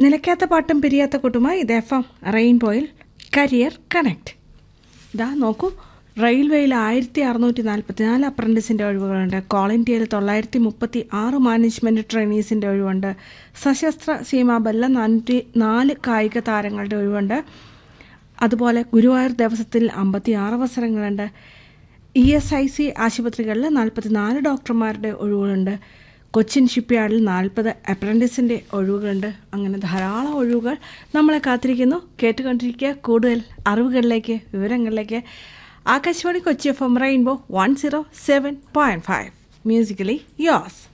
നിലയ്ക്കാത്ത പാട്ടും പിരിയാത്ത കൂട്ടുമായി ഇത് എഫ് എം റെയിൻബോയിൽ കരിയർ കണക്ട് ഇതാ നോക്കൂ റെയിൽവേയിൽ ആയിരത്തി അറുന്നൂറ്റി നാൽപ്പത്തിനാല് അപ്രന്റീസിൻ്റെ ഒഴിവുകളുണ്ട് കോൾ ഇന്ത്യയിൽ തൊള്ളായിരത്തി മുപ്പത്തി ആറ് മാനേജ്മെൻറ്റ് ട്രെയിനീസിൻ്റെ ഒഴിവുണ്ട് സശസ്ത്ര സീമാബല്ല നാനൂറ്റി നാല് കായിക താരങ്ങളുടെ ഒഴിവുണ്ട് അതുപോലെ ഗുരുവായൂർ ദേവസ്വത്തിൽ അമ്പത്തി ആറ് അവസരങ്ങളുണ്ട് ഇ എസ് ഐ സി ആശുപത്രികളിൽ നാൽപ്പത്തിനാല് ഡോക്ടർമാരുടെ ഒഴിവുകളുണ്ട് കൊച്ചിൻ ഷിപ്പ്യാർഡിൽ നാൽപ്പത് അപ്രൻറ്റീസിൻ്റെ ഒഴിവുകളുണ്ട് അങ്ങനെ ധാരാളം ഒഴിവുകൾ നമ്മളെ കാത്തിരിക്കുന്നു കേട്ടുകൊണ്ടിരിക്കുക കൂടുതൽ അറിവുകളിലേക്ക് വിവരങ്ങളിലേക്ക് Akashvani Kochi F M rainbow one zero seven point five musically യോസ്